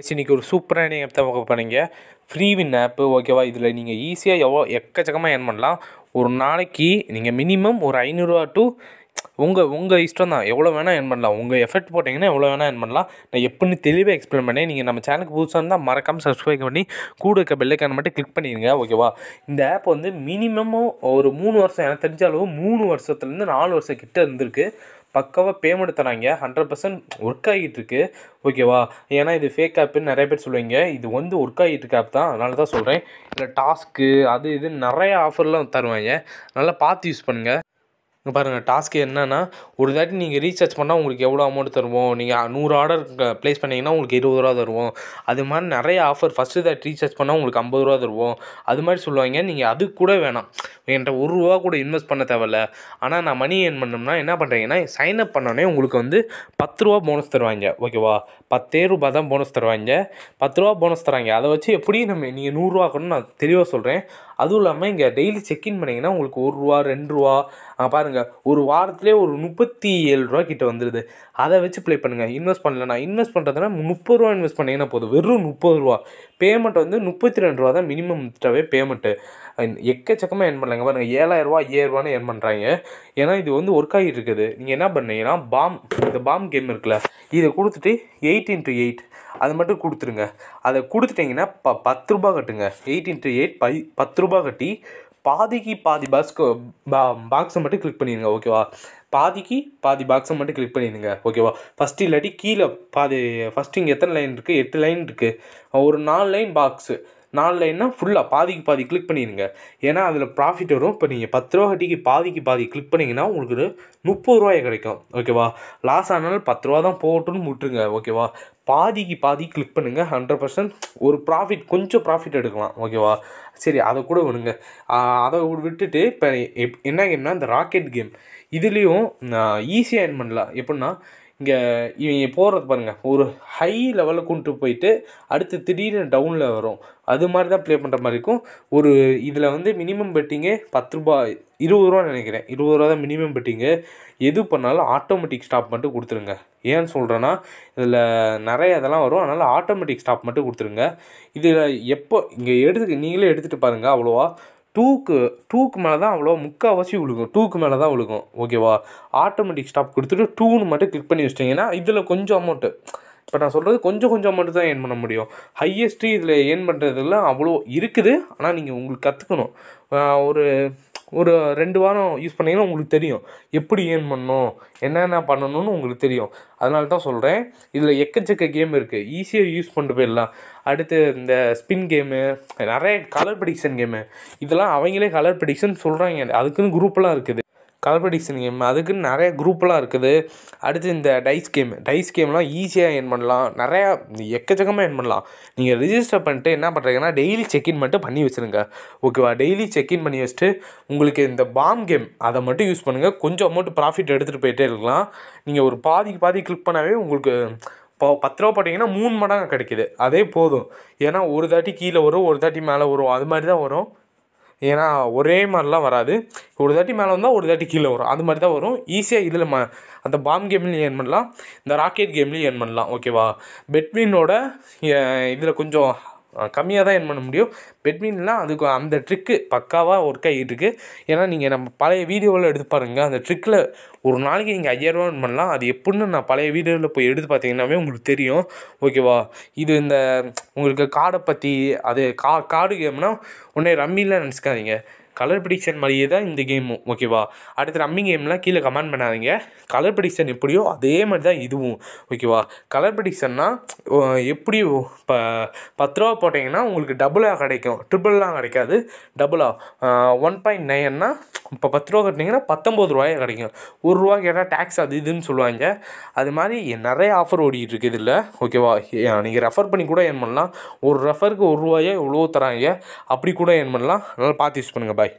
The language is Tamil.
சரி இன்றைக்கி ஒரு சூப்பரான ஆப் தான் பார்க்க போனீங்க ஃப்ரீ வின் ஆப்பு ஓகேவா இதில் நீங்கள் ஈஸியாக எவ்வளோ எக்கச்சக்கமாக ஏர்ன் பண்ணலாம் ஒரு நாளைக்கு நீங்கள் மினிமம் ஒரு ஐநூறுரூவா டு உங்கள் உங்கள் இஷ்டம் தான் எவ்வளோ வேணால் ஏர்ன் பண்ணலாம் உங்கள் எஃபர்ட் போட்டிங்கன்னா எவ்வளோ வேணால் ஏர்ன் பண்ணலாம் நான் எப்படின்னு தெளிவாக எக்ஸ்பிளைன் பண்ணேன் நீங்கள் நம்ம சேனலுக்கு புதுசாக இருந்தால் மறக்காமல் சப்ஸ்கிரைப் பண்ணி கூட இருக்க பெல்லைக்கான மட்டும் கிளிக் பண்ணிடுங்க ஓகேவா இந்த ஆப் வந்து மினிமமும் ஒரு மூணு வருஷம் எனக்கு தெரிஞ்ச அளவு மூணு வருஷத்துலேருந்து நாலு வருஷம் கிட்ட இருந்திருக்கு பக்காவாக பேமெண்ட் தராங்க ஹண்ட்ரட் பர்சன்ட் ஒர்க் ஆகிட்டு இருக்கு ஓகேவா ஏன்னா இது ஃபேக் ஆப்புன்னு நிறைய பேர் சொல்லுவீங்க இது வந்து ஒர்க் ஆகிட்டு இருக்க ஆப் தான் அதனால தான் சொல்கிறேன் இதில் டாஸ்க்கு அது இது நிறைய ஆஃபர்லாம் தருவாங்க நல்லா பார்த்து யூஸ் பண்ணுங்கள் இங்கே பாருங்கள் டாஸ்க்கு என்னன்னா ஒரு தாட்டி நீங்கள் ரீசார்ஜ் பண்ணால் உங்களுக்கு எவ்வளோ அமௌண்ட் தருவோம் நீங்கள் நூறு ஆர்டர் ப்ளேஸ் பண்ணிங்கன்னா உங்களுக்கு இருபது ரூபா தருவோம் அது மாதிரி நிறைய ஆஃபர் ஃபஸ்ட்டு தாட்டி ரீசார்ஜ் பண்ணால் உங்களுக்கு ஐம்பது ரூபா தருவோம் அது மாதிரி சொல்லுவாங்க நீங்கள் அது கூட வேணாம் என்கிட்ட ஒரு ரூபா கூட இன்வெஸ்ட் பண்ண தேவையில்ல ஆனால் நான் மணி ஏர்ன் பண்ணோம்னா என்ன பண்ணுறீங்கன்னா சைன் அப் பண்ணோடனே உங்களுக்கு வந்து பத்து ரூபா போனஸ் தருவாங்க ஓகேவா பத்தே ரூபா தான் போனஸ் தருவாங்க பத்து ரூபா போனஸ் தராங்க அதை வச்சு எப்படி நம்ம நீங்கள் நூறுரூவா ஆக்கணும்னு நான் தெளிவாக சொல்கிறேன் அதுவும் இல்லாமல் இங்கே டெய்லி செக்இன் பண்ணிங்கன்னா உங்களுக்கு ஒரு ரூபா ரெண்டு ரூபா பாருங்கள் ஒரு வாரத்திலே ஒரு முப்பத்தி ஏழு ரூபா கிட்ட வந்துடுது அதை வச்சு ப்ளே பண்ணுங்கள் இன்வெஸ்ட் பண்ணலண்ணா இன்வெஸ்ட் பண்ணுறதுனா முப்பது ரூபா இன்வெஸ்ட் பண்ணிங்கன்னா போதும் வெறும் முப்பது ரூபா பேமெண்ட் வந்து முப்பத்தி ரெண்டு ரூபா தான் மினிமம் தடவை பேமெண்ட்டு எக்கச்சக்கமாக ஏர்ன் பண்ணலாங்க பாருங்கள் ஏழாயிரரூவா ஐயாயிரரூவான்னு ஏர்ன் பண்ணுறாங்க ஏன்னா இது வந்து ஒர்க் ஆகிட்டு இருக்குது நீங்கள் என்ன பண்ணீங்கன்னா பாம் இந்த பாம் கேம் இருக்குல்ல இதை கொடுத்துட்டு எயிட் இன்ட்டு எயிட் அது மட்டும் கொடுத்துருங்க அதை கொடுத்துட்டிங்கன்னா ப பத்து ரூபா கட்டுங்க எயிட் இன்ட்டு எயிட் பை பத்து ரூபா கட்டி பாதிக்கு பாதி பாக்ஸ்க்கு பா பாக்ஸை மட்டும் கிளிக் பண்ணிடுங்க ஓகேவா பாதிக்கு பாதி பாக்ஸை மட்டும் கிளிக் பண்ணிடுங்க ஓகேவா ஃபஸ்ட்டு இல்லாட்டி கீழே பாதி ஃபஸ்ட்டு இங்கே எத்தனை லைன் இருக்குது எட்டு லைன் இருக்குது ஒரு நாலு லைன் பாக்ஸு நாலு லைன்னா ஃபுல்லாக பாதிக்கு பாதி கிளிக் பண்ணிடுங்க ஏன்னா அதில் ப்ராஃபிட் வரும் இப்போ நீங்கள் பத்து ரூபா கட்டிக்கு பாதிக்கு பாதி கிளிக் பண்ணிங்கன்னா உங்களுக்கு ஒரு முப்பது ரூபாய் கிடைக்கும் ஓகேவா லாஸ் ஆனாலும் பத்து ரூபா தான் போகட்டும்னு விட்டுருங்க ஓகேவா பாதிக்கு பாதி கிளிக் பண்ணுங்கள் ஹண்ட்ரட் பர்சன்ட் ஒரு ப்ராஃபிட் கொஞ்சம் ப்ராஃபிட் எடுக்கலாம் ஓகேவா சரி அதை கூட விடுங்க அதை விட்டுட்டு இப்போ என்ன கேம்னா இந்த ராக்கெட் கேம் இதுலேயும் ஈஸியாக ஏர்ன் பண்ணலாம் எப்படின்னா இங்கே இவங்க போகிறது பாருங்கள் ஒரு ஹை லெவலில் கொண்டு போயிட்டு அடுத்து திடீர்னு டவுனில் வரும் அது மாதிரி தான் ப்ளே பண்ணுற மாதிரி இருக்கும் ஒரு இதில் வந்து மினிமம் பெட்டிங்கே பத்து ரூபா இருபது ரூபா நினைக்கிறேன் இருபது ரூபா தான் மினிமம் பெட்டிங்கு எது பண்ணாலும் ஆட்டோமேட்டிக் ஸ்டாப் மட்டும் கொடுத்துருங்க ஏன்னு சொல்கிறேன்னா இதில் நிறைய இதெல்லாம் வரும் அதனால் ஆட்டோமேட்டிக் ஸ்டாப் மட்டும் கொடுத்துருங்க இதில் எப்போ இங்கே எடுத்து நீங்களே எடுத்துகிட்டு பாருங்கள் அவ்வளோவா டூக்கு டூக்கு மேலே தான் அவ்வளோ முக்கால்வாசி விழுகும் டூக்கு மேலே தான் விழுகும் ஓகேவா ஆட்டோமேட்டிக் ஸ்டாப் கொடுத்துட்டு டூன்னு மட்டும் கிளிக் பண்ணி வச்சிட்டிங்கன்னா இதில் கொஞ்சம் அமௌண்ட்டு இப்போ நான் சொல்கிறது கொஞ்சம் கொஞ்சம் அமௌண்ட்டு தான் ஏர்ன் பண்ண முடியும் ஹையஸ்ட்டு இதில் ஏர்ன் பண்ணுறதுலாம் அவ்வளோ இருக்குது ஆனால் நீங்கள் உங்களுக்கு கற்றுக்கணும் ஒரு ஒரு ரெண்டு வாரம் யூஸ் பண்ணிங்கன்னா உங்களுக்கு தெரியும் எப்படி ஏர்ன் பண்ணணும் என்னென்ன பண்ணணும்னு உங்களுக்கு தெரியும் அதனால தான் சொல்கிறேன் இதில் எக்கச்சக்க கேம் இருக்குது ஈஸியாக யூஸ் பண்ணிட்டு போயிடலாம் அடுத்து இந்த ஸ்பின் கேமு நிறைய கலர் ப்ரிடிக்ஷன் கேமு இதெல்லாம் அவங்களே கலர் ப்ரிடிக்ஷன் சொல்கிறாங்க அதுக்குன்னு குரூப்லாம் இருக்குது கலர் ப்ரிடிக்ஷன் கேம் அதுக்குன்னு நிறைய குரூப்லாம் இருக்குது அடுத்து இந்த டைஸ் கேம் டைஸ் கேம்லாம் ஈஸியாக ஏர்ன் பண்ணலாம் நிறையா எக்கச்சக்கமாக ஏர்ன் பண்ணலாம் நீங்கள் ரிஜிஸ்டர் பண்ணிட்டு என்ன பண்ணுறீங்கன்னா டெய்லி செக்இன் மட்டும் பண்ணி வச்சுருங்க ஓகேவா டெய்லி செக்இன் பண்ணி வச்சுட்டு உங்களுக்கு இந்த பாம் கேம் அதை மட்டும் யூஸ் பண்ணுங்கள் கொஞ்சம் அமௌண்ட் ப்ராஃபிட் எடுத்துகிட்டு போயிட்டே இருக்கலாம் நீங்கள் ஒரு பாதிக்கு பாதி கிளிக் பண்ணாவே உங்களுக்கு இப்போ பத்து ரூபா போட்டிங்கன்னா மூணு மடங்கு கிடைக்கிது அதே போதும் ஏன்னா ஒரு தாட்டி கீழே வரும் ஒரு தாட்டி மேலே வரும் அது மாதிரி தான் வரும் ஏன்னா ஒரே மாதிரிலாம் வராது ஒரு தாட்டி மேலே வந்தால் ஒரு தாட்டி கீழே வரும் அது மாதிரி தான் வரும் ஈஸியாக இதில் ம அந்த பாம் கேம்லேயும் ஏர்ன் பண்ணலாம் இந்த ராக்கெட் கேம்லேயும் ஏர்ன் பண்ணலாம் ஓகேவா பெட்வினோட இதில் கொஞ்சம் கம்மியாக தான் ஏர்ன் பண்ண முடியும் பெட்மின்லாம் அதுக்கு அந்த ட்ரிக்கு பக்காவாக ஒர்க் ஆகிட்டு இருக்கு ஏன்னா நீங்கள் நம்ம பழைய வீடியோவில் எடுத்து பாருங்கள் அந்த ட்ரிக்கில் ஒரு நாளைக்கு நீங்கள் ஐயாயிரரூவா ஏர்ன் பண்ணலாம் அது எப்படின்னு நான் பழைய வீடியோவில் போய் எடுத்து பார்த்தீங்கன்னாவே உங்களுக்கு தெரியும் ஓகேவா இது இந்த உங்களுக்கு கார்டை பற்றி அது கா கார்டு கேம்னால் உடனே ரம்மிலாம் நினச்சிக்காதீங்க கலர் ப்ரிடிக்ஷன் மாதிரியே தான் இந்த கேமும் ஓகேவா அடுத்து ரம்மி கேம்லாம் கீழே கமெண்ட் பண்ணாதீங்க கலர் ப்ரிடிக்ஷன் எப்படியோ அதே மாதிரி தான் இதுவும் ஓகேவா கலர் ப்ரிடிக்ஷன்னா எப்படி இப்போ பத்து ரூபா போட்டிங்கன்னா உங்களுக்கு டபுளாக கிடைக்கும் ட்ரிபிள்லாம் கிடைக்காது டபுளாக ஒன் பாயிண்ட் நைன்னா இப்போ பத்து ரூபா கட்டினீங்கன்னா பத்தொம்பது ரூபாயே கிடைக்கும் ஒரு ரூபா கேட்டால் டேக்ஸ் அது இதுன்னு சொல்லுவாங்க அது மாதிரி நிறைய ஆஃபர் ஓடிட்டு இருக்குது இதில் ஓகேவா நீங்கள் ரெஃபர் பண்ணி கூட ஏர்ன் பண்ணலாம் ஒரு ரெஃபருக்கு ஒரு ரூபாயே எவ்வளோ தராங்க அப்படி கூட ஏர்ன் பண்ணலாம் அதனால் பார்த்து யூஸ் பண்ணுங்கள் பாய்